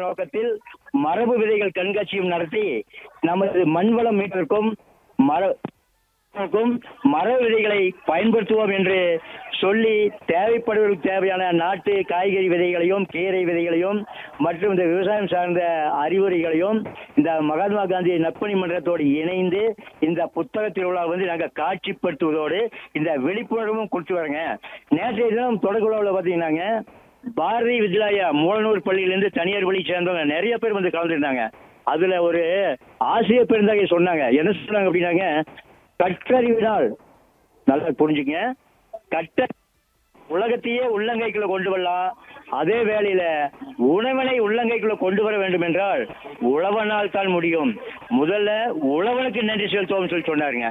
நோக்கத்தில் மரபு விதைகள் கண்காட்சியும் நடத்தி நமது மண்வளம் மீட்டிற்கும் மர க்கும் மர விதைகளை பயன்படுத்துவோம் என்று சொல்லி தேவைப்படுவதற்கு தேவையான நாட்டு காய்கறி விதைகளையும் கீரை விதைகளையும் மற்றும் இந்த விவசாயம் சார்ந்த அறிவுரைகளையும் இந்த மகாத்மா காந்தி நற்பணி மன்றத்தோடு இணைந்து இந்த புத்தக திருவிழா வந்து நாங்கள் காட்சிப்படுத்துவதோடு இந்த விழிப்புணர்வும் கொடுத்து வரோங்க நேற்றைய தினம் தொடக்க விழாவில் பார்த்தீங்கன்னாங்க பாரதி வித்யாலயா மூலனூர் பள்ளியிலேருந்து தனியார் பள்ளி சேர்ந்தவங்க நிறைய பேர் வந்து கலந்துருந்தாங்க அதுல ஒரு ஆசிரியர் பெருந்தகை சொன்னாங்க என்ன சொன்னாங்க அப்படின்னாங்க கற்றறிவினால் நல்லா புரிஞ்சுங்க கற்ற உலகத்தையே உள்ளங்கைக்குள்ள கொண்டு வரலாம் அதே வேளையில உணவனை உள்ளங்கைக்குள்ள கொண்டு வர வேண்டும் என்றால் உழவனால் தான் முடியும் முதல்ல உழவனுக்கு நன்றி செலுத்துவோம் சொல்லி சொன்னாருங்க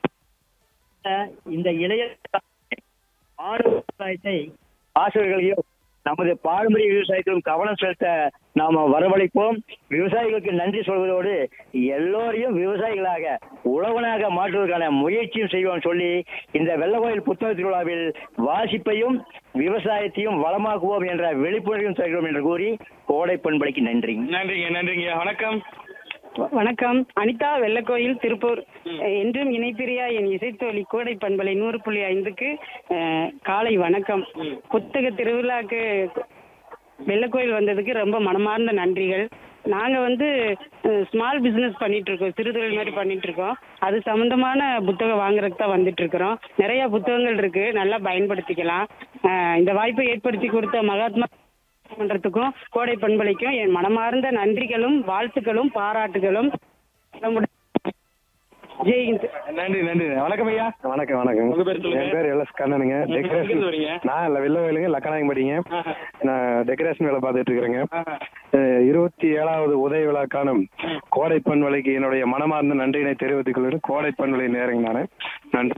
இந்த இளைய ஆடு விவசாயத்தை ஆசிரியர்களையும் நமது பாரம்பரிய விவசாயத்திலும் கவனம் செலுத்த நாம வரவழைப்போம் விவசாயிகளுக்கு நன்றி சொல்வதோடு எல்லோரையும் விவசாயிகளாக உழவனாக மாற்றுவதற்கான முயற்சியும் செய்வோம் சொல்லி இந்த வெள்ளக்கோயில் புத்தக திருவிழாவில் வாசிப்பையும் விவசாயத்தையும் வளமாக்குவோம் என்ற விழிப்புணர்வையும் தருகிறோம் என்று கூறி கோடை பண்பலைக்கு நன்றி நன்றிங்க நன்றிங்க வணக்கம் வ- வணக்கம் அனிதா வெள்ளக்கோயில் திருப்பூர் அஹ், என்றும் இணைப்பிரியா என் இசைத்தோழி கோடை பண்பலை நூறு புள்ளி ஐந்துக்கு அஹ், காலை வணக்கம் புத்தக திருவிழாக்கு வெள்ளக்கோயில் வந்ததுக்கு ரொம்ப மனமார்ந்த நன்றிகள் நாங்க வந்து ஸ்மால் பிசினஸ் பண்ணிட்டு இருக்கோம் சிறு தொழில் மாதிரி பண்ணிட்டு இருக்கோம் அது சம்பந்தமான புத்தகம் வாங்குறதுக்கு தான் வந்துட்டு இருக்கிறோம் நிறைய புத்தகங்கள் இருக்கு நல்லா பயன்படுத்திக்கலாம் அஹ், இந்த வாய்ப்பை ஏற்படுத்தி கொடுத்த மகாத்மா மன்றத்துக்கும் கோடை பண்பலைக்கும் என் மனமார்ந்த நன்றிகளும் வாழ்த்துக்களும் பாராட்டுகளும் நம்முடைய ஜெயந்த் நன்றி நன்றி வணக்கம் ஐயா வணக்கம் வணக்கம் உங்க பேர் சொல்லுங்க. என் பேர் எல்எஸ் கண்ணனுங்க எங்க டெக்கரேஷன் இருந்து வரீங்க? நான் இல்ல வெள்ள வயலுங்க லக்கநாயகம் படிங்க ஆஹா. நான் டெக்கரேஷன் வேலை பார்த்துட்டு இருக்கிறேங்க ஆஹா. அஹ், இருபத்தி ஏழாவது உதய விழா காணும் கோடை பண்பலைக்கு என்னுடைய மனமார்ந்த நன்றியினை தெரிவித்துக் கொள்கிறேன் கோடை பண்பலை நேரங்க நானு நன்றி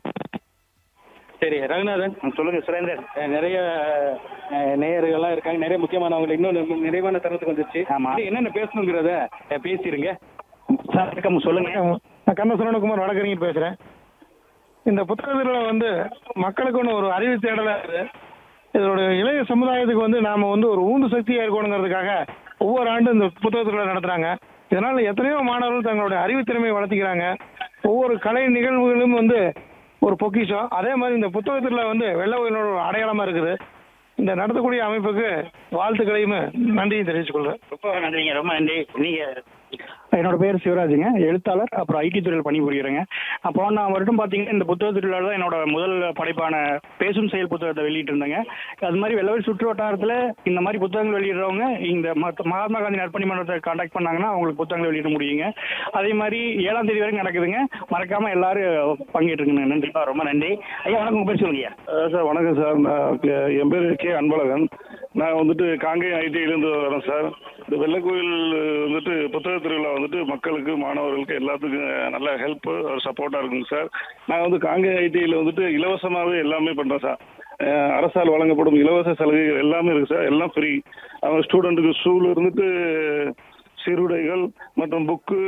சரி ரகுநாதன் சொல்லுங்க சுரேந்தர் அஹ், நிறைய அஹ், நேயர்கள்லாம் இருக்காங்க நிறைய முக்கியமானவங்க இன்னும் நம்ம நிறைவான தருணத்துக்கு வந்துருச்சு ஆமா. இது என்னென்ன பேசணுங்கிறத அஹ், பேசிருங்க சார் வணக்கம் சொல்லுங்க நான் கண்ண சுரவணகுமார் வடக்கறிங்க பேசுறேன் இந்த புத்தக திருவிழா வந்து மக்களுக்கு ஒன்று ஒரு அறிவு தேடலா இருக்குது இதோட இளைய சமுதாயத்துக்கு வந்து நாம வந்து ஒரு ஊந்து சக்தியா இருக்கணுங்கிறதுக்காக ஒவ்வொரு ஆண்டும் இந்த புத்தக திருவிழா நடத்துறாங்க இதனால எத்தனையோ மாணவர்கள் தங்களுடைய அறிவுத்திறமையை வளர்த்திக்கிறாங்க ஒவ்வொரு கலை நிகழ்வுகளும் வந்து ஒரு பொக்கிஷம் அதே மாதிரி இந்த புத்தக திருவிழா வந்து வெள்ள கோயிலோட ஒரு அடையாளமா இருக்குது இந்த நடத்தக்கூடிய அமைப்புக்கு வாழ்த்துக்களையும் நன்றியும் தெரிவித்துக் கொள்றேன் ரொம்ப நன்றிங்க ரொம்ப நன்றி நீங்க என்னோட பேர் சிவராஜுங்க எழுத்தாளர் அப்புறம் ஐடி துறையில் பணிபுரிகிறேங்க அப்புறம் நான் வருடம் பார்த்தீங்கன்னா இந்த புத்தக திருவிழாவில் தான் என்னோட முதல் படைப்பான பேசும் செயல் புத்தகத்தை வெளியிட்டிருந்தேங்க அது மாதிரி வெள்ளவெளி சுற்று வட்டாரத்தில் இந்த மாதிரி புத்தகங்கள் வெளியிடுறவங்க இந்த மத்த- மகாத்மா காந்தி நற்பணி மன்றத்தை காண்டாக்ட் பண்ணாங்கன்னா அவங்களுக்கு புத்தகங்கள் வெளியிட முடியுங்க அதே மாதிரி ஏழாம் தேதி வரைக்கும் நடக்குதுங்க மறக்காம எல்லாரும் பங்கேற்றுங்க நன்றி ரொம்ப நன்றி ஐயா வணக்கம் உங்க பேர் சொல்லுங்க சார் வணக்கம் சார் நான் கே- என் பேர் கே அன்பழகன் நான் வந்துட்டு காங்கேயம் ஐடிஐலேருந்து வரேன் சார் இந்த வெள்ளக்கோயில் வந்துட்டு புத்தக திருவிழா வந்துட்டு மக்களுக்கு மாணவர்களுக்கு எல்லாத்துக்கும் நல்ல ஹெல்ப் சப்போர்ட்டாக இருக்குங்க சார் நான் வந்து காங்கேயம் ஐடிஐயில் வந்துட்டு இலவசமாகவே எல்லாமே பண்ணுறேன் சார் அஹ் அரசால் வழங்கப்படும் இலவச சலுகைகள் எல்லாமே இருக்குது சார் எல்லாம் ஃப்ரீ அவங்க ஸ்டூடெண்ட்டுக்கு ஸ்கூல் இருந்துட்டு சீருடைகள் மற்றும் புக்கு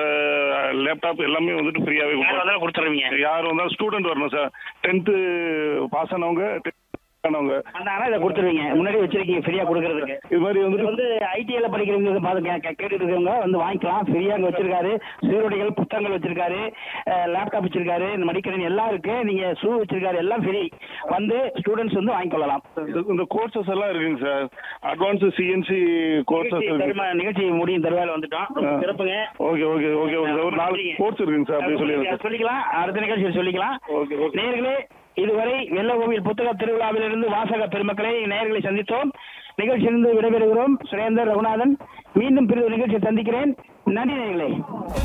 லேப்டாப் எல்லாமே வந்துட்டு ஃப்ரீயாகவே கொடுக்குறோம் கொடுத்துருவீங்க யார் வந்தாலும் ஸ்டூடெண்ட் வரணும் சார் டென்த்து பாஸ் ஆனவங்க ஆனவங்க அந்த ஆனால் இதை கொடுத்துருவீங்க முன்னாடி வச்சிருக்கீங்க ஃப்ரீயா கொடுக்கறதுக்கு இது மாதிரி இது வந்துட்டு வந்து ஐடிஐல படிக்கிறவங்க பார்த்து கே- கே- கேட்டுட்டு இருக்கவங்க வந்து வாங்கிக்கலாம் ஃப்ரீயா அங்க வச்சிருக்காரு சீருடைகள் புத்தகங்கள் வச்சிருக்காரு லேப்டாப் வச்சிருக்காரு இந்த மடிக்கணினி எல்லாம் இருக்கு நீங்க ஷூ வச்சிருக்காரு எல்லாம் ஃப்ரீ வந்து ஸ்டூடெண்ட்ஸ் வந்து வாங்கிக்கொள்ளலாம் இந்த- இந்த கோர்சஸ் எல்லாம் இருக்குங்க சார் அட்வான்ஸ் சிஎன்சி கோர்சஸ் நிகழ்ச்சி இருக்கு தரும- நிகழ்ச்சி முடியும் தருவாயில வந்துட்டோம் ஆ. சிறப்புங்க okay okay okay okay sir ஒரு நாலு நன்றிங்க. கோர்ஸ் இருக்குங்க சார் அப்படியே சொல்லிடுறேன் சொல்லிக்கலாம் அடுத்த நிகழ்ச்சியில் சொல்லிக்கலாம் ஓகே ஓகே நேயர்களே இதுவரை வெள்ளகோவில் புத்தக திருவிழாவிலிருந்து வாசக பெருமக்களை நேயர்களை சந்தித்தோம் நிகழ்ச்சியிலிருந்து விடைபெறுகிறோம் சுரேந்தர் ரகுநாதன் மீண்டும் பிரிவு நிகழ்ச்சியை சந்திக்கிறேன் நன்றி நேயர்களே